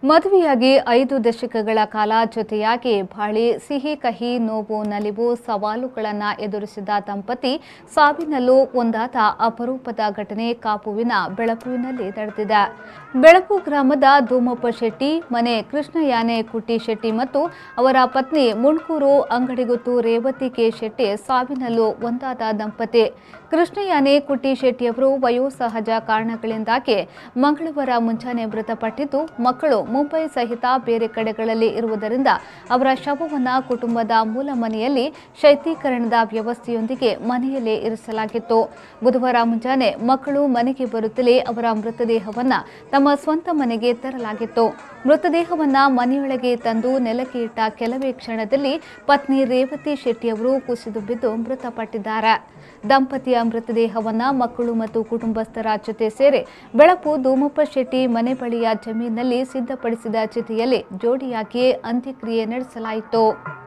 ಮದುವೆಯಾಗಿ ಐದು ದಶಕಗಳ ಕಾಲ ಜೊತೆಯಾಗಿ ಬಾಳಿ ಸಿಹಿ ಕಹಿ ನೋವು ನಲಿವು ಸವಾಲುಗಳನ್ನು ಎದುರಿಸಿದ ದಂಪತಿ ಸಾವಿನಲ್ಲೂ ಒಂದಾದ ಅಪರೂಪದ ಘಟನೆ ಕಾಪುವಿನ ಬೆಳಪುವಿನಲ್ಲಿ ನಡೆದಿದೆ ಬೆಳಪು ಗ್ರಾಮದ ಧೂಮಪ್ಪ ಶೆಟ್ಟಿ ಮನೆ ಕೃಷ್ಣಯಾನೆ ಕುಟ್ಟಿ ಶೆಟ್ಟಿ ಮತ್ತು ಅವರ ಪತ್ನಿ ಮುಣ್ಕೂರು ಅಂಗಡಿಗುತ್ತು ರೇವತಿ ಕೆ ಶೆಟ್ಟಿ ಸಾವಿನಲ್ಲೂ ಒಂದಾದ ದಂಪತಿ ಕೃಷ್ಣಯಾನೆ ಕುಟ್ಟಿ ಶೆಟ್ಟಿಯವರು ವಯೋಸಹಜ ಕಾರಣಗಳಿಂದಾಗಿ ಮಂಗಳವಾರ ಮುಂಜಾನೆ ಮೃತಪಟ್ಟಿದ್ದು ಮಕ್ಕಳು ಮುಂಬೈ ಸಹಿತ ಬೇರೆ ಕಡೆಗಳಲ್ಲಿ ಇರುವುದರಿಂದ ಅವರ ಶವವನ್ನು ಕುಟುಂಬದ ಮೂಲ ಮನೆಯಲ್ಲಿ ಶೈತ್ಯೀಕರಣದ ವ್ಯವಸ್ಥೆಯೊಂದಿಗೆ ಮನೆಯಲ್ಲೇ ಇರಿಸಲಾಗಿತ್ತು ಬುಧವಾರ ಮುಂಜಾನೆ ಮಕ್ಕಳು ಮನೆಗೆ ಬರುತ್ತಲೇ ಅವರ ಮೃತದೇಹವನ್ನು ತಮ್ಮ ಸ್ವಂತ ಮನೆಗೆ ತರಲಾಗಿತ್ತು ಮೃತದೇಹವನ್ನ ಮನೆಯೊಳಗೆ ತಂದು ನೆಲಕ್ಕೆ ಇಟ್ಟ ಕೆಲವೇ ಕ್ಷಣದಲ್ಲಿ ಪತ್ನಿ ರೇವತಿ ಶೆಟ್ಟಿಯವರು ಕುಸಿದು ಬಿದ್ದು ಮೃತಪಟ್ಟಿದ್ದಾರೆ ದಂಪತಿಯ ಮೃತದೇಹವನ್ನ ಮಕ್ಕಳು ಮತ್ತು ಕುಟುಂಬಸ್ಥರ ಜೊತೆ ಸೇರಿ ಬೆಳಪು ಧೂಮಪ್ಪ ಶೆಟ್ಟಿ ಮನೆ ಬಳಿಯ ಜಮೀನಿನಲ್ಲಿ ಸಿದ್ಧಪಡಿಸಿದ ಚಿತೆಯಲ್ಲಿ ಜೋಡಿಯಾಗಿ ಅಂತ್ಯಕ್ರಿಯೆ ನಡೆಸಲಾಯಿತು